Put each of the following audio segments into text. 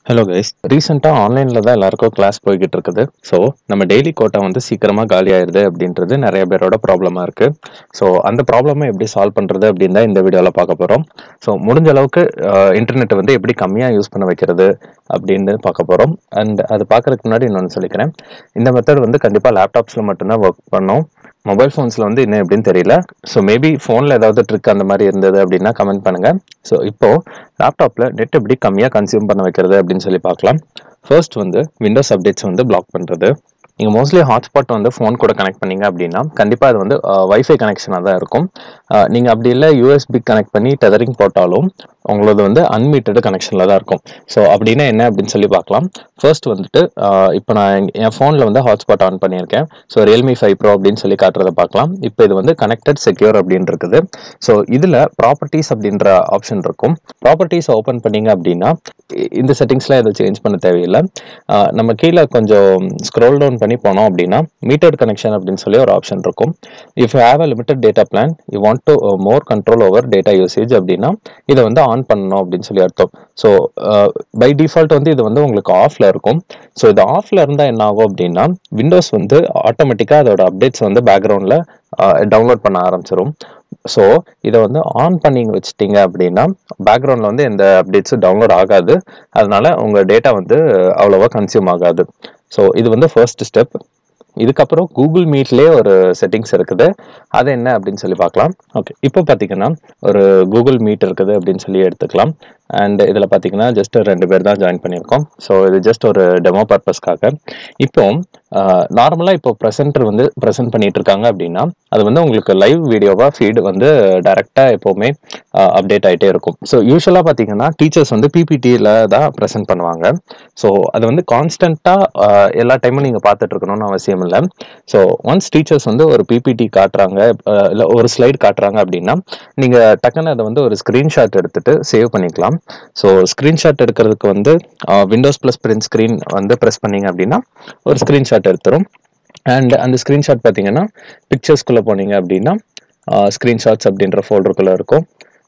hello guys ரீசெண்டாக ஆன்லைனில் தான் எல்லாருக்கும் கிளாஸ் போய்கிட்டு இருக்குது ஸோ நம்ம டெய்லி கோட்டா வந்து சீக்கிரமாக காலி ஆயிடுது அப்படின்றது நிறைய பேரோட ப்ராப்ளமாக இருக்குது ஸோ அந்த ப்ராப்ளமை எப்படி சால்வ் பண்ணுறது அப்படின்னு தான் இந்த வீடியோவில் பார்க்க போகிறோம் ஸோ முடிஞ்ச அளவுக்கு இன்டர்நெட் வந்து எப்படி கம்மியாக யூஸ் பண்ண வைக்கிறது அப்படின்னு பார்க்க போகிறோம் அண்ட் அது பார்க்கறதுக்கு முன்னாடி இன்னொன்று சொல்லிக்கிறேன் இந்த மெத்தட் வந்து கண்டிப்பாக லேப்டாப்ஸில் மட்டும்தான் ஒர்க் பண்ணோம் மொபைல் ஃபோன்ஸில் வந்து இன்னும் எப்படின்னு தெரியல ஸோ மேபி ஃபோனில் ஏதாவது ட்ரிக் அந்த மாதிரி இருந்தது அப்படின்னா கமெண்ட் பண்ணுங்கள் ஸோ இப்போது லேப்டாப்பில் நெட் எப்படி கம்மியாக கன்சியூம் பண்ண வைக்கிறது அப்படின்னு சொல்லி பார்க்கலாம் ஃபர்ஸ்ட் வந்து விண்டோஸ் அப்டேட்ஸ் வந்து பிளாக் பண்ணுறது நீங்கள் மோஸ்ட்லி ஹாட்ஸ்பாட் வந்து ஃபோன் கூட கனெக்ட் பண்ணீங்க அப்படின்னா கண்டிப்பாக அது வந்து வைஃபை கனெக்ஷனாக தான் இருக்கும் நீங்கள் அப்படி இல்லை யூஎஸ்பி கனெக்ட் பண்ணி டெதரிங் போட்டாலும் உங்களது வந்து அன்மீட்டடு கனெக்ஷனில் தான் இருக்கும் ஸோ அப்படின்னா என்ன அப்படின்னு சொல்லி பார்க்கலாம் ஃபர்ஸ்ட் வந்துட்டு இப்போ நான் எங்க- என் ஃபோனில் வந்து ஹாட்ஸ்பாட் ஆன் பண்ணியிருக்கேன் ஸோ ரியல்மி ஃபைவ் ப்ரோ அப்படின்னு சொல்லி காட்டுறதை பார்க்கலாம் இப்போ இது வந்து கனெக்டட் செக்யூர் அப்படின்னு இருக்குது ஸோ இதில் ப்ராப்பர்ட்டிஸ் அப்படின்ற ஆப்ஷன் இருக்கும் ப்ராப்பர்ட்டிஸ் ஓப்பன் பண்ணீங்க அப்படின்னா இ- இந்த செட்டிங்ஸ்லாம் எதுவும் சேஞ்ச் பண்ண தேவையில்லை ஆஹ் நம்ம கீழே கொஞ்சம் ஸ்க்ரோல் டவுன் பண்ணி போனோம் அப்படின்னா மீட்டர்ட் கனெக்ஷன் அப்படின்னு சொல்லி ஒரு ஆப்ஷன் இருக்கும் if you have a limited data plan you want to more control over data usage அப்படின்னா இதை வந்து ஆன் பண்ணணும் அப்படின்னு சொல்லி அர்த்தம் ஸோ பை டிஃபால்ட் வந்து இது வந்து உங்களுக்கு ஆஃப்ல இருக்கும் ஸோ இது ஆஃப்ல இருந்தால் என்ன ஆகும் அப்படின்னா விண்டோஸ் வந்து ஆட்டோமேட்டிக்காக அதோட அப்டேட்ஸ் வந்து பேக்ரவுண்டில் டவுன்லோட் பண்ண ஆரம்பிச்சிரும் ஸோ இதை வந்து ஆன் பண்ணி வச்சிட்டீங்க அப்படின்னா பேக்ரவுண்டில் வந்து எந்த அப்டேட்ஸும் டவுன்லோட் ஆகாது அதனால உங்கள் டேட்டா வந்து அவ்வளோவா கன்சியூம் ஆகாது ஸோ இது வந்து ஃபர்ஸ்ட் ஸ்டெப் இதுக்கப்புறம் கூகுள் மீட்லேயே ஒரு செட்டிங்ஸ் இருக்குது அது என்ன அப்படின்னு சொல்லி பார்க்கலாம் ஓகே இப்போ பார்த்தீங்கன்னா ஒரு கூகுள் மீட் இருக்குது அப்படின்னு சொல்லி எடுத்துக்கலாம் அண்ட் இதில் பார்த்தீங்கன்னா ஜஸ்ட் ரெண்டு பேர் தான் ஜாயின் பண்ணியிருக்கோம் ஸோ இது ஜஸ்ட் ஒரு டெமோ பர்பஸ்க்காக இப்போ நார்மலாக இப்போ ப்ரெசென்டர் வந்து ப்ரெசென்ட் பண்ணிட்டு இருக்காங்க அப்படின்னா அது வந்து உங்களுக்கு லைவ் வீடியோவாக ஃபீடு வந்து டைரெக்டாக எப்போவுமே அப்டேட் ஆகிட்டே இருக்கும் ஸோ யூஸ்வலாக பார்த்தீங்கன்னா டீச்சர்ஸ் வந்து பிபிடியில் தான் ப்ரெசென்ட் பண்ணுவாங்க ஸோ அது வந்து கான்ஸ்டண்ட்டாக எல்லா டைமும் நீங்கள் பார்த்துட்டு இருக்கணும்னு அவசியம் இல்லை ஸோ ஒன்ஸ் டீச்சர்ஸ் வந்து ஒரு பிபிடி காட்டுறாங்க இல்லை ஒரு ஸ்லைட் காட்டுறாங்க அப்படின்னா நீங்கள் டக்குன்னு அதை வந்து ஒரு ஸ்க்ரீன்ஷாட் எடுத்துட்டு சேவ் பண்ணிக்கலாம் ஸோ ஸ்க்ரீன்ஷாட் எடுக்கிறதுக்கு வந்து விண்டோஸ் ப்ளஸ் பிரிண்ட் ஸ்க்ரீன் வந்து ப்ரெஸ் பண்ணீங்க அப்படின்னா ஒரு ஸ்க்ரீன்ஷாட் எடுத்துரும் அண்ட் அந்த ஸ்க்ரீன்ஷாட் பார்த்தீங்கன்னா பிக்சர்ஸ்குள்ளே போனீங்க அப்படின்னா ஸ்க்ரீன்ஷாட்ஸ் அப்படின்ற ஃபோல்டருக்குள்ளே இருக்கும்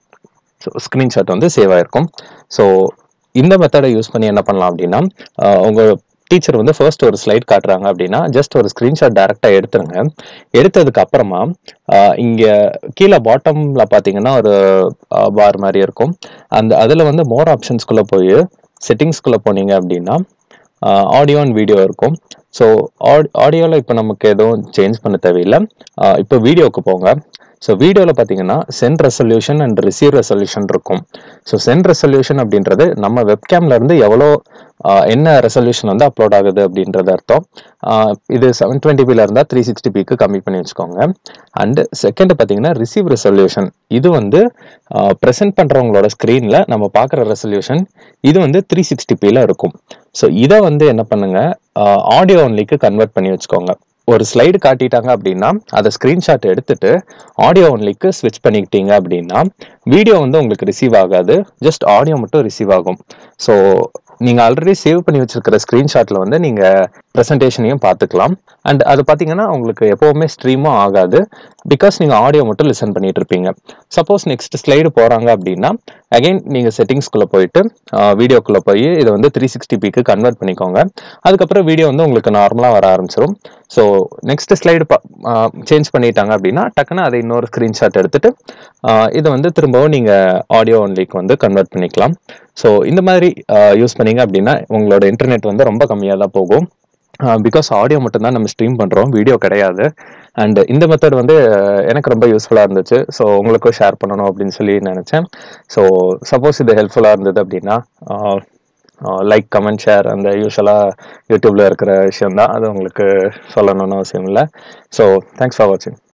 ஸோ ஸ்க்ரீன்ஷாட் வந்து சேவ் ஆயிருக்கும் ஸோ இந்த மெத்தடை யூஸ் பண்ணி என்ன பண்ணலாம் அப்படின்னா ஆஹ் உங்க டீச்சர் வந்து ஃபர்ஸ்ட் ஒரு ஸ்லைட் காட்டுறாங்க அப்படின்னா ஜஸ்ட் ஒரு ஸ்க்ரீன்ஷாட் டைரெக்டாக எடுத்துருங்க எடுத்ததுக்கு அப்புறமா ஆஹ் இங்க கீழே பாட்டம்ல பார்த்தீங்கன்னா ஒரு பார் மாதிரி இருக்கும் அந்த அதில் வந்து மோர் ஆப்ஷன்ஸ்குள்ளே போய் செட்டிங்ஸ்குள்ளே போனீங்க அப்படின்னா ஆடியோ அண்ட் வீடியோ இருக்கும் ஸோ ஆடியோவில் இப்போ நமக்கு எதுவும் சேஞ்ச் பண்ண தேவையில்லை ஆஹ் இப்போ வீடியோவுக்கு போங்க ஸோ வீடியோவில் பார்த்தீங்கன்னா send resolution and receive resolution இருக்கும் ஸோ சென்ட் ரெசல்யூஷன் அப்படின்றது நம்ம வெப்கேம்ல இருந்து எவ்வளோ ஆஹ் என்ன ரெசல்யூஷன் வந்து அப்லோட் ஆகுது அப்படின்றது அர்த்தம் ஆஹ் இது செவன் டுவெண்ட்டி பியில் இருந்தால் த்ரீ சிக்ஸ்டி பிக்கு கம்மி பண்ணி வச்சுக்கோங்க அண்டு செகண்ட் பார்த்தீங்கன்னா ரிசீவ் ரெசல்யூஷன் இது வந்து ப்ரெசென்ட் பண்ணுறவங்களோட ஸ்க்ரீனில் நம்ம பார்க்குற ரெசல்யூஷன் இது வந்து த்ரீ சிக்ஸ்டி பியில் இருக்கும் ஸோ இதை வந்து என்ன பண்ணுங்க ஆடியோ ஒன்லிக்கு கன்வெர்ட் பண்ணி வச்சுக்கோங்க ஒரு ஸ்லைடு காட்டிட்டாங்க அப்படின்னா அதை ஸ்க்ரீன்ஷாட் எடுத்துட்டு ஆடியோ ஒன்லிக்கு ஸ்விட்ச் பண்ணிக்கிட்டீங்க அப்படின்னா வீடியோ வந்து உங்களுக்கு ரிசீவ் ஆகாது ஜஸ்ட் ஆடியோ மட்டும் ரிசீவ் ஆகும் ஸோ நீங்கள் ஆல்ரெடி சேவ் பண்ணி வச்சிருக்கிற ஸ்க்ரீன்ஷாட்டில் வந்து நீங்கள் ப்ரெசன்டேஷனையும் பார்த்துக்கலாம் அண்ட் அது பார்த்தீங்கன்னா உங்களுக்கு எப்போவுமே ஸ்ட்ரீமும் ஆகாது பிகாஸ் நீங்கள் ஆடியோ மட்டும் லிசன் பண்ணிட்டு இருப்பீங்க சப்போஸ் நெக்ஸ்ட் ஸ்லைடு போகிறாங்க அப்படின்னா அகைன் நீங்கள் செட்டிங்ஸ்குள்ளே போயிட்டு வீடியோக்குள்ளே போய் இதை வந்து த்ரீ சிக்ஸ்டி பிக்கு கன்வெர்ட் பண்ணிக்கோங்க அதுக்கப்புறம் வீடியோ வந்து உங்களுக்கு நார்மலாக வர ஆரம்பிச்சிடும் ஸோ நெக்ஸ்ட் ஸ்லைடு சேஞ்ச் பண்ணிட்டாங்க அப்படின்னா டக்குன்னு அதை இன்னொரு ஸ்க்ரீன்ஷாட் எடுத்துட்டு ஆஹ் இதை வந்து திரும்பவும் நீங்கள் ஆடியோ ஒன்லிக்கு வந்து கன்வெர்ட் பண்ணிக்கலாம் ஸோ இந்த மாதிரி யூஸ் பண்ணீங்க அப்படின்னா உங்களோட இன்டர்நெட் வந்து ரொம்ப கம்மியாக தான் போகும் பிகாஸ் ஆடியோ மட்டும்தான் நம்ம ஸ்ட்ரீம் பண்ணுறோம் வீடியோ கிடையாது அண்ட் இந்த மெத்தட் வந்து அஹ், எனக்கு ரொம்ப யூஸ்ஃபுல்லாக இருந்துச்சு ஸோ உங்களுக்கும் ஷேர் பண்ணணும் அப்படின்னு சொல்லி நினச்சேன் ஸோ சப்போஸ் இது ஹெல்ப்ஃபுல்லாக இருந்தது அப்படின்னா லைக் கமெண்ட் ஷேர் அந்த யூஸ்வலாக யூடியூப்பில் இருக்கிற விஷயம் தான் அது உங்களுக்கு சொல்லணும்னு அவசியம் இல்லை ஸோ தேங்க்ஸ் ஃபார் வாட்சிங்